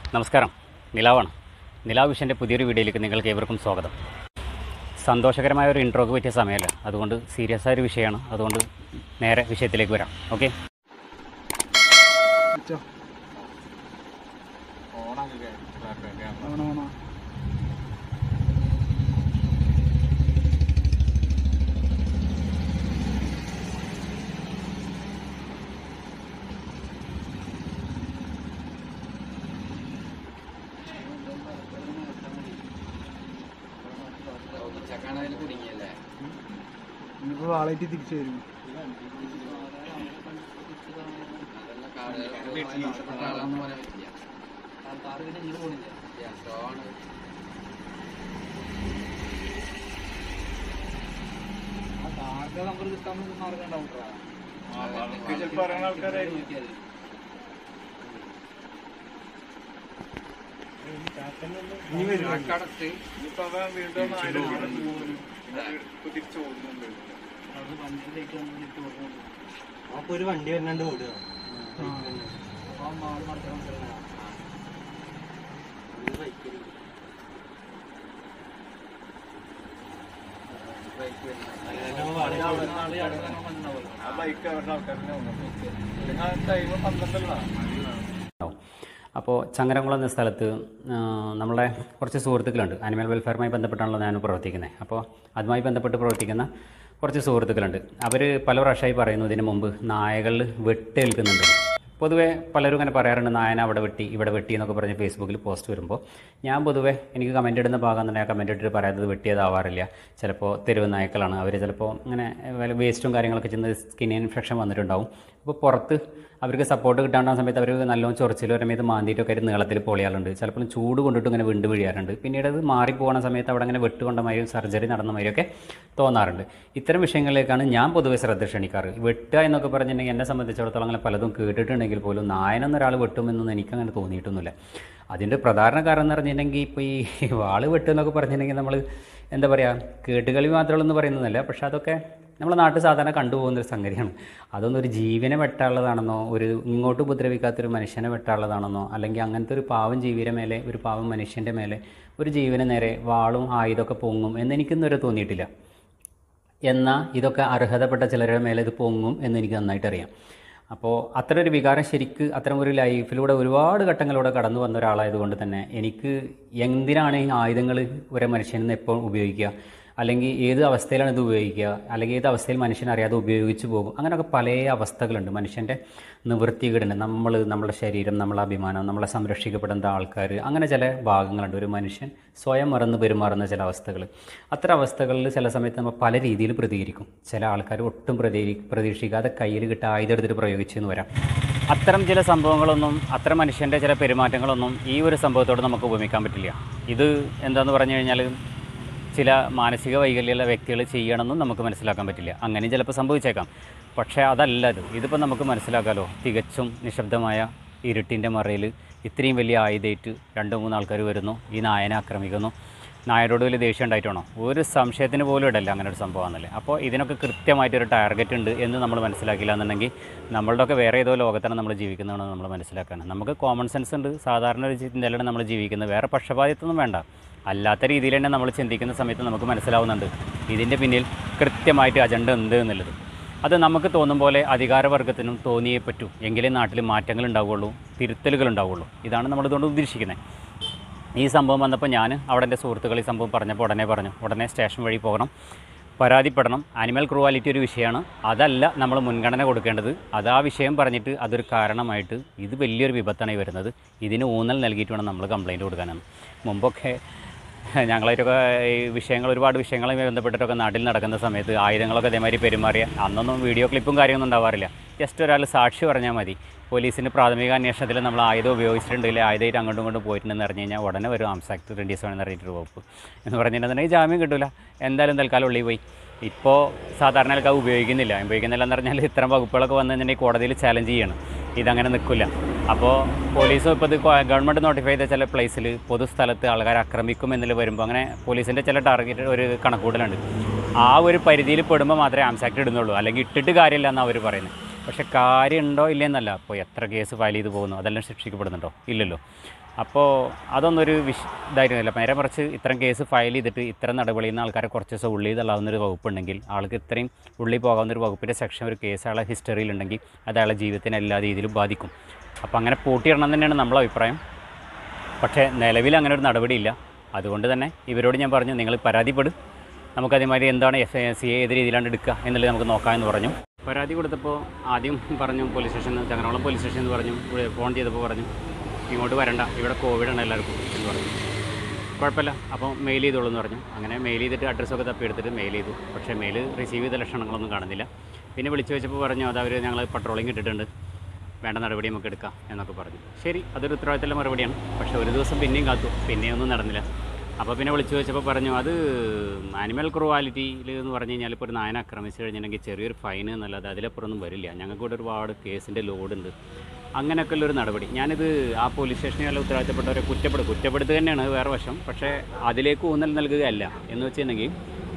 നമസ്കാരം നിലാവാണ് നിലാവ് വിഷൻ്റെ പുതിയൊരു വീഡിയോയിലേക്ക് നിങ്ങൾക്ക് ഏവർക്കും സ്വാഗതം സന്തോഷകരമായ ഒരു ഇൻട്രോക്ക് പറ്റിയ സമയമല്ല അതുകൊണ്ട് സീരിയസ് ആയ ഒരു വിഷയമാണ് അതുകൊണ്ട് നേരെ വിഷയത്തിലേക്ക് വരാം ഓക്കെ വെച്ചോ ഓണോ ഓണോ ഇനിയിപ്പോ വാളായിട്ട് തിരിച്ചു വരും അപ്പൊ ഒരു വണ്ടി വരണണ്ട് ഓടുക ഉണ്ടാവും അപ്പോൾ ചങ്ങരംകുളം എന്ന സ്ഥലത്ത് ആ, നമ്മളെ കുറച്ച് സുഹൃത്തുക്കളുണ്ട് അനിമൽ വെൽഫെയറുമായി ബന്ധപ്പെട്ടാണല്ലോ ഞാൻ പ്രവർത്തിക്കുന്നത് അപ്പോൾ അതുമായി ബന്ധപ്പെട്ട് പ്രവർത്തിക്കുന്ന കുറച്ച് സുഹൃത്തുക്കളുണ്ട് അവർ പല പ്രാവശ്യമായി പറയുന്നു ഇതിന് മുമ്പ് നായകളിൽ വെട്ടേൽക്കുന്നുണ്ട് പൊതുവെ പലരും ഇങ്ങനെ പറയാറുണ്ട് നായന അവിടെ വെട്ടി ഇവിടെ വെട്ടി എന്നൊക്കെ പറഞ്ഞ് ഫേസ്ബുക്കിൽ പോസ്റ്റ് വരുമ്പോൾ ഞാൻ പൊതുവെ എനിക്ക് കമൻ്റ് ഇടുന്ന ഭാഗം തന്നെ ആ കമൻ്റ് ഇട്ടിട്ട് പറയാത്തത് വെട്ടിയതാവാറില്ല ചിലപ്പോൾ തെരുവ് നായ്ക്കളാണ് അവർ ചിലപ്പോൾ ഇങ്ങനെ വല്ല വേസ്റ്റും കാര്യങ്ങളൊക്കെ ചെന്ന് സ്കിൻ ഇൻഫെക്ഷൻ വന്നിട്ടുണ്ടാവും അപ്പോൾ പുറത്ത് അവർക്ക് സപ്പോർട്ട് കിട്ടാണ്ടാകുന്ന സമയത്ത് അവർ നല്ലോണം ചൊറിച്ചിൽ ഒരു സമയത്ത് മാന്തിയിട്ടൊക്കെ ആയിട്ട് നീളത്തിൽ പൊളിയാറുണ്ട് ചിലപ്പോൾ ചൂട് കൊണ്ടിട്ട് ഇങ്ങനെ വിണ്ട് വീഴാറുണ്ട് പിന്നീട് അത് മാറിപ്പോകുന്ന സമയത്ത് അവിടെ അങ്ങനെ വെട്ടുകൊണ്ട മാതിരി സർജറി നടന്ന മാതിരിയൊക്കെ തോന്നാറുണ്ട് ഇത്തരം വിഷയങ്ങളിലേക്കാണ് ഞാൻ പൊതുവെ ശ്രദ്ധ ക്ഷണിക്കാറ് വെട്ടുക എന്നൊക്കെ പറഞ്ഞിട്ടുണ്ടെങ്കിൽ എന്നെ സംബന്ധിച്ചിടത്തോളം അങ്ങനെ പലതും കേട്ടിട്ടുണ്ടെങ്കിൽ പോലും നായനെന്നൊരാൾ വെട്ടുമെന്നൊന്നും എനിക്കങ്ങനെ തോന്നിയിട്ടൊന്നുമില്ല അതിൻ്റെ പ്രധാന കാരണം എന്ന് പറഞ്ഞിട്ടുണ്ടെങ്കിൽ ഇപ്പോൾ ഈ വാള് വെട്ടുക എന്നൊക്കെ പറഞ്ഞിട്ടുണ്ടെങ്കിൽ നമ്മൾ എന്താ പറയുക കേട്ടുകളി മാത്രമുള്ളൂ എന്ന് പറയുന്നതല്ല പക്ഷെ അതൊക്കെ നമ്മളെ നാട്ടിൽ സാധാരണ കണ്ടുപോകുന്ന ഒരു സംഗതിയാണ് അതൊന്നും ഒരു ജീവനെ വെട്ടാനുള്ളതാണെന്നോ ഒരു ഇങ്ങോട്ട് ഉപദ്രവിക്കാത്തൊരു മനുഷ്യനെ വെട്ടാനുള്ളതാണെന്നോ അല്ലെങ്കിൽ അങ്ങനത്തെ ഒരു പാവം ജീവിയുടെ മേലെ ഒരു പാവം മനുഷ്യൻ്റെ മേലെ ഒരു ജീവന് നേരെ വാളും ആയുധമൊക്കെ പൊങ്ങും എന്നെനിക്കൊന്നും തോന്നിയിട്ടില്ല എന്നാൽ ഇതൊക്കെ അർഹതപ്പെട്ട ചിലരുടെ മേലെ ഇത് പൊങ്ങും എന്ന് എനിക്ക് നന്നായിട്ട് അറിയാം അപ്പോൾ അത്തരം ഒരു വികാരം ശരിക്ക് അത്തരം ഒരു ലൈഫിലൂടെ ഒരുപാട് ഘട്ടങ്ങളിലൂടെ കടന്നു വന്ന ഒരാളായതുകൊണ്ട് തന്നെ എനിക്ക് എന്തിനാണ് ഈ ആയുധങ്ങൾ ഒരു മനുഷ്യനെന്ന് എപ്പോൾ ഉപയോഗിക്കുക അല്ലെങ്കിൽ ഏത് അവസ്ഥയിലാണ് ഇത് ഉപയോഗിക്കുക അല്ലെങ്കിൽ ഏത് അവസ്ഥയിൽ മനുഷ്യൻ അറിയാതെ ഉപയോഗിച്ച് പോകും അങ്ങനെയൊക്കെ പല അവസ്ഥകളുണ്ട് മനുഷ്യൻ്റെ നിവൃത്തികേടുണ്ട് നമ്മൾ നമ്മുടെ ശരീരം നമ്മളെ അഭിമാനം നമ്മളെ സംരക്ഷിക്കപ്പെടുന്ന ആൾക്കാർ അങ്ങനെ ചില ഭാഗങ്ങളുണ്ട് ഒരു മനുഷ്യൻ സ്വയം മറന്ന് പെരുമാറുന്ന ചില അവസ്ഥകൾ അത്തരം അവസ്ഥകളിൽ ചില സമയത്ത് നമ്മൾ പല രീതിയിൽ പ്രതികരിക്കും ചില ആൾക്കാർ ഒട്ടും പ്രതീ പ്രതീക്ഷിക്കാതെ കയ്യിൽ കിട്ടിയ ആയുധം എടുത്തിട്ട് പ്രയോഗിച്ചെന്ന് വരാം അത്തരം ചില സംഭവങ്ങളൊന്നും അത്തരം മനുഷ്യൻ്റെ ചില പെരുമാറ്റങ്ങളൊന്നും ഈ ഒരു സംഭവത്തോട് നമുക്ക് ഉപമിക്കാൻ പറ്റില്ല ഇത് എന്താന്ന് പറഞ്ഞു കഴിഞ്ഞാൽ ചില മാനസിക വൈകല്യമുള്ള വ്യക്തികൾ ചെയ്യണമെന്നും നമുക്ക് മനസ്സിലാക്കാൻ പറ്റില്ല അങ്ങനെയും ചിലപ്പോൾ സംഭവിച്ചേക്കാം പക്ഷേ അതല്ല ഇത് ഇതിപ്പോൾ നമുക്ക് മനസ്സിലാക്കാമല്ലോ തികച്ചും നിശബ്ദമായ ഇരുട്ടിൻ്റെ മറയിൽ ഇത്രയും വലിയ ആയുധേറ്റ് രണ്ട് മൂന്ന് ആൾക്കാർ വരുന്നു ഈ നായനെ ആക്രമിക്കുന്നു നായരോട് വലിയ ദേഷ്യം ഉണ്ടായിട്ടാണോ ഒരു സംശയത്തിന് പോലും ഇടല്ല അങ്ങനെ ഒരു സംഭവമാണല്ലേ അപ്പോൾ ഇതിനൊക്കെ കൃത്യമായിട്ടൊരു ടാർഗറ്റ് ഉണ്ട് എന്ന് നമ്മൾ മനസ്സിലാക്കില്ല എന്നുണ്ടെങ്കിൽ നമ്മളുടെയൊക്കെ വേറെ ഏതോ ലോകത്താണ് നമ്മൾ ജീവിക്കുന്നതാണ് നമ്മൾ മനസ്സിലാക്കാൻ നമുക്ക് കോമൺ സെൻസ് ഉണ്ട് സാധാരണ ഒരു ചിന്തയിലാണ് നമ്മൾ ജീവിക്കുന്നത് വേറെ പക്ഷപാതിത്വമൊന്നും വേണ്ട അല്ലാത്ത രീതിയിൽ തന്നെ നമ്മൾ ചിന്തിക്കുന്ന സമയത്ത് നമുക്ക് മനസ്സിലാവുന്നുണ്ട് ഇതിൻ്റെ പിന്നിൽ കൃത്യമായിട്ട് അജണ്ട ഉണ്ട് എന്നുള്ളത് അത് നമുക്ക് തോന്നും പോലെ അധികാരവർഗത്തിനും തോന്നിയേ പറ്റൂ എങ്കിലേ നാട്ടിൽ മാറ്റങ്ങൾ ഉണ്ടാവുകയുള്ളൂ തിരുത്തലുകൾ ഉണ്ടാവുകയുള്ളൂ ഇതാണ് നമ്മളിതുകൊണ്ട് ഉദ്ദേശിക്കുന്നത് ഈ സംഭവം വന്നപ്പോൾ ഞാൻ അവിടെ എൻ്റെ സുഹൃത്തുക്കൾ ഈ സംഭവം പറഞ്ഞപ്പോൾ ഉടനെ പറഞ്ഞു ഉടനെ സ്റ്റേഷൻ വഴി പോകണം പരാതിപ്പെടണം ആനിമൽ ക്രൂവാലിറ്റി ഒരു വിഷയമാണ് അതല്ല നമ്മൾ മുൻഗണന കൊടുക്കേണ്ടത് അത് ആ വിഷയം പറഞ്ഞിട്ട് അതൊരു കാരണമായിട്ട് ഇത് വലിയൊരു വിപത്താണ് ഈ വരുന്നത് ഇതിന് ഊന്നൽ നൽകിയിട്ട് വേണം നമ്മൾ കംപ്ലയിൻറ്റ് കൊടുക്കാനാണ് മുമ്പൊക്കെ ഞങ്ങളായിട്ടൊക്കെ ഈ വിഷയങ്ങൾ ഒരുപാട് വിഷയങ്ങളുമായി ബന്ധപ്പെട്ടിട്ടൊക്കെ നാട്ടിൽ നടക്കുന്ന സമയത്ത് ആയുധങ്ങളൊക്കെ അതേമാതിരി പെരുമാറിയ അന്നൊന്നും വീഡിയോ ക്ലിപ്പും കാര്യമൊന്നും ഉണ്ടാവാറില്ല ജസ്റ്റ് ഒരാൾ സാക്ഷി പറഞ്ഞാൽ മതി പോലീസിൻ്റെ പ്രാഥമിക അന്വേഷണത്തിൽ നമ്മൾ ആയുധം ഉപയോഗിച്ചിട്ടുണ്ടെങ്കിൽ ആയുധമായിട്ട് അങ്ങോട്ടും ഇങ്ങോട്ടും പോയിട്ടുണ്ടെന്ന് പറഞ്ഞു കഴിഞ്ഞാൽ ഉടനെ വരും ആംസ് ആക്ട് റെഡ്യൂസ് വേണമെന്ന് അറിയിട്ടൊരു വകുപ്പ് എന്ന് പറഞ്ഞിട്ടുണ്ടെങ്കിൽ ജാമ്യം കിട്ടില്ല എന്തായാലും തൽക്കാലം ഉള്ളിൽ പോയി ഇപ്പോൾ സാധാരണ ആൾക്കാർ ഉപയോഗിക്കുന്നില്ല ഉപയോഗിക്കുന്നില്ല എന്ന് പറഞ്ഞാൽ ഇത്തരം വകുപ്പുകളൊക്കെ വന്നു കഴിഞ്ഞിട്ടുണ്ടെങ്കിൽ കോടതിയിൽ ചാലഞ്ച് ചെയ്യണം ഇതങ്ങനെ നിൽക്കില്ല അപ്പോൾ പോലീസും ഇപ്പോൾ ഇത് ഗവൺമെൻറ് നോട്ടിഫൈ ചെയ്ത ചില പ്ലേസിൽ പൊതുസ്ഥലത്ത് ആൾക്കാർ ആക്രമിക്കും എന്നിൽ വരുമ്പോൾ അങ്ങനെ പോലീസിൻ്റെ ചില ടാർഗറ്റ് ഒരു കണക്കൂടലുണ്ട് ആ ഒരു പരിധിയിൽ പെടുമ്പോൾ മാത്രമേ ആംസ് ആക്ട് ഇടുന്നുള്ളൂ അല്ലെങ്കിൽ ഇട്ടിട്ട് കാര്യമില്ല എന്നാണ് അവർ പറയുന്നത് പക്ഷേ കാര്യമുണ്ടോ ഇല്ലെന്നല്ല അപ്പോൾ എത്ര കേസ് ഫയൽ ചെയ്ത് പോകുന്നു അതെല്ലാം ശിക്ഷിക്കപ്പെടുന്നുണ്ടോ ഇല്ലല്ലോ അപ്പോൾ അതൊന്നൊരു വിഷ ഇതായിരുന്നില്ല നേരെ മറിച്ച് ഇത്തരം കേസ് ഫയൽ ചെയ്തിട്ട് ഇത്തരം നടപടിയിൽ നിന്ന് ആൾക്കാരെ കുറച്ച് ദിവസം ഉള്ളിൽ തള്ളാവുന്ന ഒരു വകുപ്പുണ്ടെങ്കിൽ ആൾക്ക് ഇത്രയും ഉള്ളിൽ പോകാവുന്ന ഒരു വകുപ്പിൻ്റെ സെക്ഷൻ ഒരു കേസ് അയാളെ ഹിസ്റ്ററിയിലുണ്ടെങ്കിൽ അത് അയാളെ ജീവിതത്തിനെ എല്ലാ രീതിയിലും ബാധിക്കും അപ്പോൾ അങ്ങനെ പൂട്ടിയിടണം തന്നെയാണ് നമ്മളെ അഭിപ്രായം പക്ഷേ നിലവിൽ അങ്ങനെ ഒരു നടപടിയില്ല അതുകൊണ്ട് തന്നെ ഇവരോട് ഞാൻ പറഞ്ഞു നിങ്ങൾ പരാതിപ്പെടും നമുക്ക് അതേമാതിരി എന്താണ് എഫ് സി എ ഏത് രീതിയിലാണ് എടുക്കുക എന്നുള്ളത് നമുക്ക് നോക്കാമെന്ന് പറഞ്ഞു പരാതി കൊടുത്തപ്പോൾ ആദ്യം പറഞ്ഞു പോലീസ് സ്റ്റേഷനിൽ ചങ്ങനകുളം പോലീസ് സ്റ്റേഷനിൽ നിന്ന് പറഞ്ഞു ഇവിടെ ഫോൺ ചെയ്തപ്പോൾ പറഞ്ഞു ഇങ്ങോട്ട് വരണ്ട ഇവിടെ കോവിഡാണ് എല്ലാവർക്കും എന്ന് പറഞ്ഞു കുഴപ്പമില്ല അപ്പോൾ മെയിൽ ചെയ്തോളൂ എന്ന് പറഞ്ഞു അങ്ങനെ മെയിൽ ചെയ്തിട്ട് അഡ്രസ്സൊക്കെ തപ്പിയെടുത്തിട്ട് മെയിൽ ചെയ്തു പക്ഷേ മെയിൽ റിസീവ് ചെയ്ത ലക്ഷണങ്ങളൊന്നും കാണുന്നില്ല പിന്നെ വിളിച്ചു വെച്ചപ്പോൾ പറഞ്ഞു അത് അവർ ഞങ്ങൾ പട്രോളിങ് ഇട്ടിട്ടുണ്ട് വേണ്ട നടപടി നമുക്ക് എടുക്കാം എന്നൊക്കെ പറഞ്ഞു ശരി അതൊരു ഉത്തരവാദിത്തമുള്ള മറുപടിയാണ് പക്ഷേ ഒരു ദിവസം പിന്നെയും കാത്തു പിന്നെയും ഒന്നും നടന്നില്ല അപ്പോൾ പിന്നെ വിളിച്ചു വെച്ചപ്പോൾ പറഞ്ഞു അത് ആനിമൽ ക്രൂവാലിറ്റിയിൽ എന്ന് പറഞ്ഞു കഴിഞ്ഞാൽ ഇപ്പോൾ ഒരു നായനെ ആക്രമിച്ചു കഴിഞ്ഞിട്ടുണ്ടെങ്കിൽ ചെറിയൊരു ഫൈൻ എന്നല്ലാതെ അതിലപ്പുറമൊന്നും വരില്ല ഞങ്ങൾക്ക് ഇവിടെ ഒരുപാട് കേസിൻ്റെ ലോഡുണ്ട് അങ്ങനെയൊക്കെ ഉള്ളൊരു നടപടി ഞാനിത് ആ പോലീസ് സ്റ്റേഷനിൽ വല്ല ഉത്തരവാദിത്തപ്പെട്ടവരെ കുറ്റപ്പെടും കുറ്റപ്പെടുത്തുക തന്നെയാണ് വേറെ വശം പക്ഷേ അതിലേക്ക് ഊന്നൽ നൽകുകയല്ല എന്ന് വെച്ചിട്ടുണ്ടെങ്കിൽ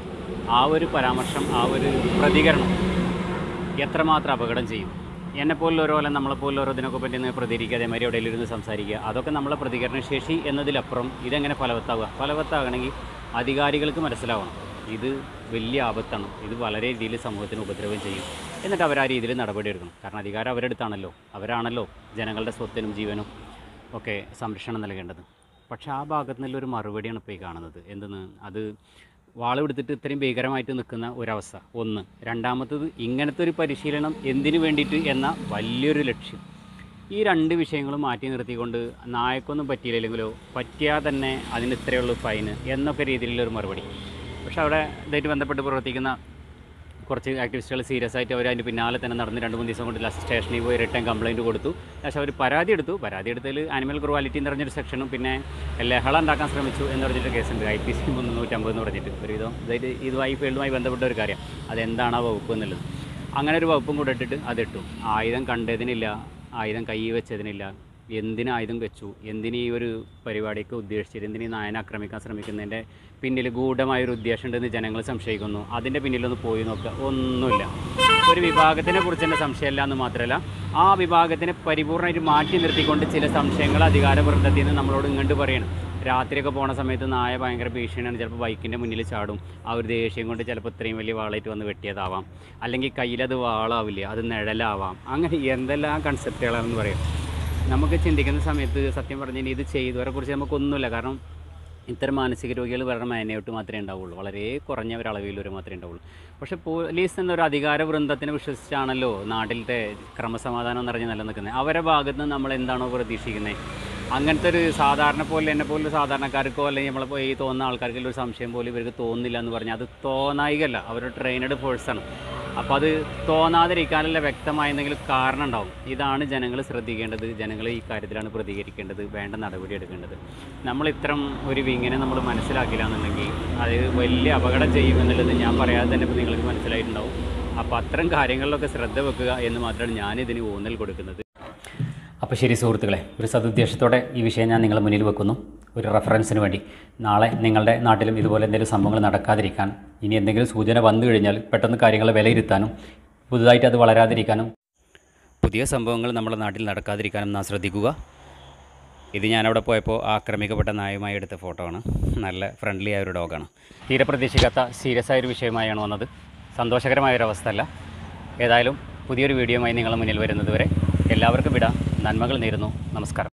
ആ ഒരു പരാമർശം ആ ഒരു പ്രതികരണം എത്രമാത്രം അപകടം ചെയ്യും എന്നെപ്പോലുള്ള പോലെ നമ്മളെപ്പോലുള്ള ഓരോ ഇതിനൊക്കെ പറ്റി ഒന്ന് പ്രതികരിക്കുക അതേമാതിരി എവിടെയെങ്കിലും ഇരുന്ന് സംസാരിക്കുക അതൊക്കെ നമ്മളെ പ്രതികരണശേഷി എന്നതിലപ്പുറം ഇതെങ്ങനെ ഫലവത്താവുക ഫലവത്താകണമെങ്കിൽ അധികാരികൾക്ക് മനസ്സിലാവണം ഇത് വലിയ ആപത്താണ് ഇത് വളരെ രീതിയിൽ സമൂഹത്തിന് ഉപദ്രവം ചെയ്യും എന്നിട്ട് അവർ ആ രീതിയിൽ നടപടിയെടുക്കണം കാരണം അധികാരം അവരെടുത്താണല്ലോ അവരാണല്ലോ ജനങ്ങളുടെ സ്വത്തിനും ജീവനും ഒക്കെ സംരക്ഷണം നൽകേണ്ടത് പക്ഷേ ആ ഭാഗത്തു നിന്നുള്ളൊരു മറുപടിയാണ് ഇപ്പോൾ ഈ കാണുന്നത് എന്തെന്ന് അത് വാളെടുത്തിട്ട് ഇത്രയും ഭീകരമായിട്ട് നിൽക്കുന്ന ഒരവസ്ഥ ഒന്ന് രണ്ടാമത്തത് ഇങ്ങനത്തെ ഒരു പരിശീലനം എന്തിനു വേണ്ടിയിട്ട് എന്ന വലിയൊരു ലക്ഷ്യം ഈ രണ്ട് വിഷയങ്ങളും മാറ്റി നിർത്തിക്കൊണ്ട് നായക്കൊന്നും പറ്റിയില്ലെങ്കിലോ പറ്റിയാൽ തന്നെ അതിന് ഇത്രയുള്ളൂ ഫൈന് എന്നൊക്കെ രീതിയിലുള്ളൊരു മറുപടി പക്ഷേ അവിടെ ഇതായിട്ട് ബന്ധപ്പെട്ട് പ്രവർത്തിക്കുന്ന കുറച്ച് ആക്ടിവിസ്റ്റുകൾ സീരിയസ് ആയിട്ട് അവർ അതിൻ്റെ പിന്നാലെ തന്നെ നടന്ന് രണ്ട് മൂന്ന് ദിവസം കൊണ്ട് ലാസ്റ്റ് സ്റ്റേഷനിൽ പോയി റിട്ടേൺ കംപ്ലയിൻറ്റ് കൊടുത്തു പക്ഷേ അവർ പരാതി എടുത്തു പരാതി എടുത്തതിൽ ആനിമൽ ക്രൂവാലിറ്റി എന്ന് പറഞ്ഞൊരു സെക്ഷനും പിന്നെ ലഹള ഉണ്ടാക്കാൻ ശ്രമിച്ചു എന്ന് പറഞ്ഞിട്ട് കേസുണ്ട് ഐ പി സി മുന്നൂറ്റമ്പത് എന്ന് പറഞ്ഞിട്ട് ഒരു വിധം ഇതായിട്ട് ഇതുമായി ഫീൽഡുമായി ബന്ധപ്പെട്ട ഒരു കാര്യം അതെന്താണ് ആ വകുപ്പ് എന്നുള്ളത് അങ്ങനെ ഒരു വകുപ്പും കൂടെ ഇട്ടിട്ട് അതിട്ടു ആയുധം കണ്ടതിനില്ല ആയുധം കൈ വെച്ചതിനില്ല എന്തിന് ആയുധം വെച്ചു എന്തിന് ഈ ഒരു പരിപാടിക്ക് ഉദ്ദേശിച്ചത് എന്തിന് ഈ നായനെ ആക്രമിക്കാൻ ശ്രമിക്കുന്നതിൻ്റെ പിന്നിൽ ഗൂഢമായൊരു ഉദ്ദേശം ഉണ്ടെന്ന് ജനങ്ങൾ സംശയിക്കുന്നു അതിൻ്റെ പിന്നിലൊന്ന് പോയി നോക്കുക ഒന്നുമില്ല ഒരു വിഭാഗത്തിനെ കുറിച്ച് തന്നെ സംശയമില്ല എന്ന് മാത്രമല്ല ആ വിഭാഗത്തിനെ പരിപൂർണ്ണമായിട്ട് മാറ്റി നിർത്തിക്കൊണ്ട് ചില സംശയങ്ങൾ അധികാര വൃന്ദത്തിൽ നിന്ന് നമ്മളോട് ഇങ്ങോട്ട് പറയണം രാത്രിയൊക്കെ പോണ സമയത്ത് നായ ഭയങ്കര ഭീഷണിയാണ് ചിലപ്പോൾ ബൈക്കിൻ്റെ മുന്നിൽ ചാടും ആ ഒരു ദേഷ്യം കൊണ്ട് ചിലപ്പോൾ ഇത്രയും വലിയ വാളായിട്ട് വന്ന് വെട്ടിയതാവാം അല്ലെങ്കിൽ കയ്യിലത് വാളാവില്ല അത് നിഴലാവാം അങ്ങനെ എന്തെല്ലാം കൺസെപ്റ്റുകളാണെന്ന് പറയും നമുക്ക് ചിന്തിക്കുന്ന സമയത്ത് സത്യം പറഞ്ഞാൽ ഇത് ചെയ്തവരെ കുറിച്ച് നമുക്കൊന്നുമില്ല കാരണം ഇത്തരം മാനസിക രോഗികൾ വരണ മാനയോട്ട് മാത്രമേ ഉണ്ടാവുള്ളൂ വളരെ കുറഞ്ഞ ഒരളവിൽ ഒരു മാത്രമേ ഉണ്ടാവുള്ളൂ പക്ഷേ പോലീസ് എന്നൊരു അധികാര വൃന്ദത്തിനെ വിശ്വസിച്ചാണല്ലോ നാട്ടിലത്തെ ക്രമസമാധാനം നിറഞ്ഞ് നിലനിൽക്കുന്നത് അവരുടെ ഭാഗത്ത് നിന്ന് നമ്മൾ എന്താണോ പ്രതീക്ഷിക്കുന്നത് അങ്ങനത്തെ ഒരു സാധാരണ പോലെ എന്നെ പോലുള്ള സാധാരണക്കാർക്കോ അല്ലെങ്കിൽ നമ്മളെ ഈ തോന്നുന്ന ആൾക്കാർക്ക് ഒരു സംശയം പോലും ഇവർക്ക് തോന്നുന്നില്ല എന്ന് പറഞ്ഞാൽ അത് തോന്നായികല്ല അവരുടെ ട്രെയിനഡ് ഫോഴ്സാണ് അപ്പോൾ അത് തോന്നാതിരിക്കാനുള്ള വ്യക്തമായ എന്തെങ്കിലും കാരണം ഉണ്ടാവും ഇതാണ് ജനങ്ങൾ ശ്രദ്ധിക്കേണ്ടത് ജനങ്ങൾ ഈ കാര്യത്തിലാണ് പ്രതികരിക്കേണ്ടത് വേണ്ട നടപടി എടുക്കേണ്ടത് നമ്മൾ ഇത്തരം ഒരു വിങ്ങിനെ നമ്മൾ മനസ്സിലാക്കില്ല എന്നുണ്ടെങ്കിൽ അത് വലിയ അപകടം ചെയ്യുമെന്നുള്ളത് ഞാൻ പറയാതെ തന്നെ ഇപ്പോൾ നിങ്ങൾക്ക് മനസ്സിലായിട്ടുണ്ടാവും അപ്പോൾ അത്തരം കാര്യങ്ങളിലൊക്കെ ശ്രദ്ധ വെക്കുക എന്ന് മാത്രമാണ് ഞാനിതിന് ഊന്നൽ കൊടുക്കുന്നത് അപ്പോൾ ശരി സുഹൃത്തുക്കളെ ഒരു സതുദ്ദേശത്തോടെ ഈ വിഷയം ഞാൻ നിങ്ങളുടെ മുന്നിൽ വെക്കുന്നു ഒരു റെഫറൻസിന് വേണ്ടി നാളെ നിങ്ങളുടെ നാട്ടിലും ഇതുപോലെ എന്തെങ്കിലും സംഭവങ്ങൾ നടക്കാതിരിക്കാൻ ഇനി എന്തെങ്കിലും സൂചന വന്നു കഴിഞ്ഞാൽ പെട്ടെന്ന് കാര്യങ്ങൾ വിലയിരുത്താനും പുതുതായിട്ട് അത് വളരാതിരിക്കാനും പുതിയ സംഭവങ്ങൾ നമ്മുടെ നാട്ടിൽ നടക്കാതിരിക്കാനും നാം ശ്രദ്ധിക്കുക ഇത് ഞാനവിടെ പോയപ്പോൾ ആക്രമിക്കപ്പെട്ട നായുമായി എടുത്ത ഫോട്ടോ ആണ് നല്ല ഫ്രണ്ട്ലി ആയ ഒരു ഡോഗാണ് തീരെ പ്രതീക്ഷിക്കാത്ത സീരിയസ് ആയൊരു വിഷയമായാണ് വന്നത് സന്തോഷകരമായ ഒരു അവസ്ഥയല്ല ഏതായാലും പുതിയൊരു വീഡിയോയുമായി നിങ്ങളുടെ മുന്നിൽ വരുന്നത് വരെ എല്ലാവർക്കും വിടാം നന്മകൾ നേരുന്നു നമസ്കാരം